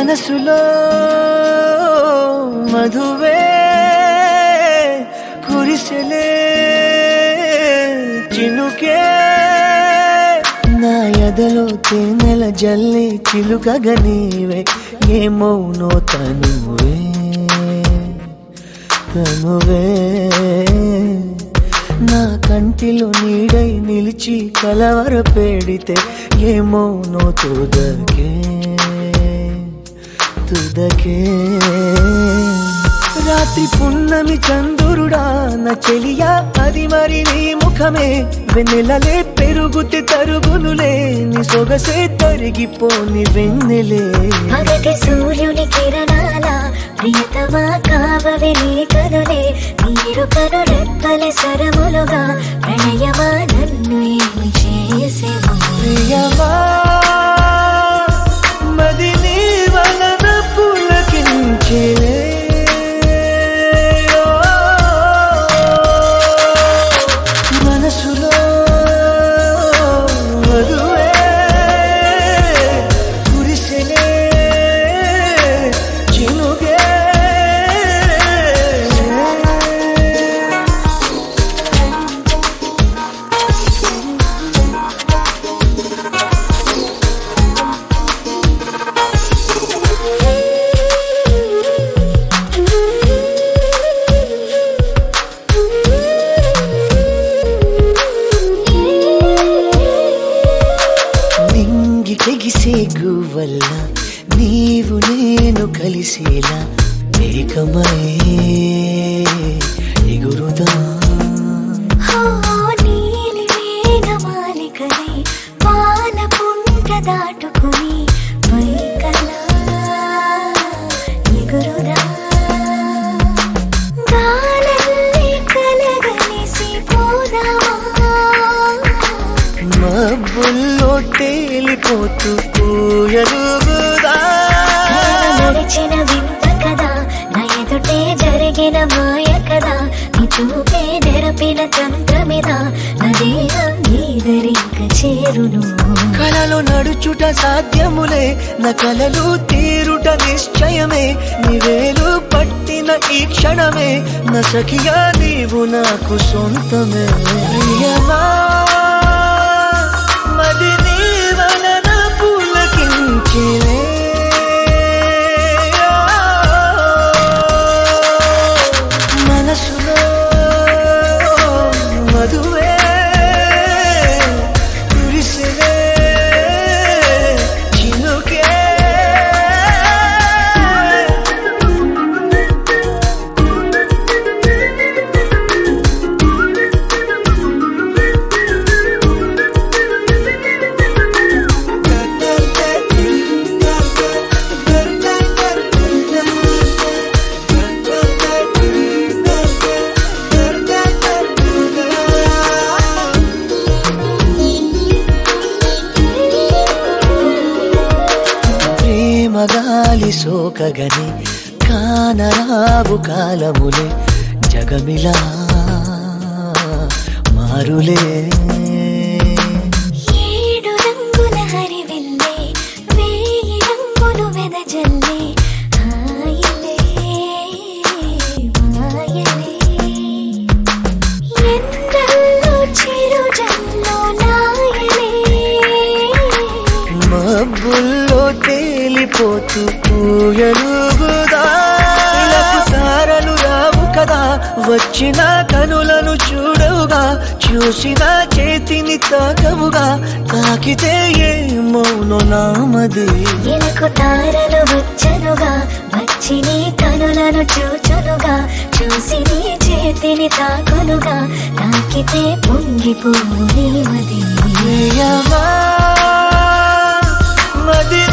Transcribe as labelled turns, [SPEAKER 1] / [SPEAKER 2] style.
[SPEAKER 1] మనసులో మధువే కురిసెలే చినుకే నా ఎదలో తేనెల జల్లి చిలుకగా నీవే ఏమౌనో తనువే తనువే నా కంటిలో నీడై నిలిచి కలవర పెడితే ఏమౌనో తుదకే తుదకే రాత్రి పున్నమి చంద్రుడా నా చెలియా అది మరి నీ ముఖమే వెన్నెలలే పెరుగుతే తరుగునులే నీ సొగసే తరిగిపోని వెన్నెలే
[SPEAKER 2] పగటి సూర్యుని కిరణాల ప్రియతమా కావవి నీ కనులే నీరు కను రెప్పల సరములుగా ప్రణయమా నన్ను ఏమి చేసేవో
[SPEAKER 1] ప్రియమా మది నీ వలన పులకించే మనసులో మధువే కురిసెలే చినుగే నింగి తెగిసే గువల్ల నీవు నేను కలిసేలా ఏకమై ఎగురుదా
[SPEAKER 2] హో నీలి మేఘమాలికలై వాన పుంట దాటుకుని పైకలా ఎగురుదా గాలల్లే కలగలిసి పోదామా
[SPEAKER 1] మబ్బుల్లో తేలిపోతూ పూయలుగుదా
[SPEAKER 2] నడిచిన వింత కదా నా ఎదుటే జరిగిన మాయ కదా నీ చూపే నెరపిన తంత్రమిదా నా దేహం నీదరింక చేరును
[SPEAKER 1] కలలో నడుచుట సాధ్యములే నా కలలు తీరుట నిశ్చయమే నివేలు పట్టిన ఈ క్షణమే నా సఖియా నీవు నాకు సొంతమే ప్రియమా మది నీ వలన పులకించిలే మనసులో మధువే కురిసెలే చినుకే ప్రేమ గాలి సోకగని కానరావు కాలములే జగమిలా మారులే
[SPEAKER 2] ఏడు రంగుల హరివిల్లే వేయి రంగులు వెదజల్లే హాయిలే మాయలే ఎండల్లో చిరుజల్లో నాయలే
[SPEAKER 1] మబ్బుల్లో తేలిపోతూ పూయలుగుదా ఇలకు తారలు రావు కదా వచ్చిన కనులను చూడవుగా చూసిన చేతిని తాకవుగా తాకితే ఏ మౌన నామది
[SPEAKER 2] ఎలకు తారలు వచ్చనుగా వచ్చి నీ కనులను చూచునుగా చూసి నీ చేతిని తాకునుగా తాకితే పొంగిపోని మది
[SPEAKER 1] ప్రియమా మది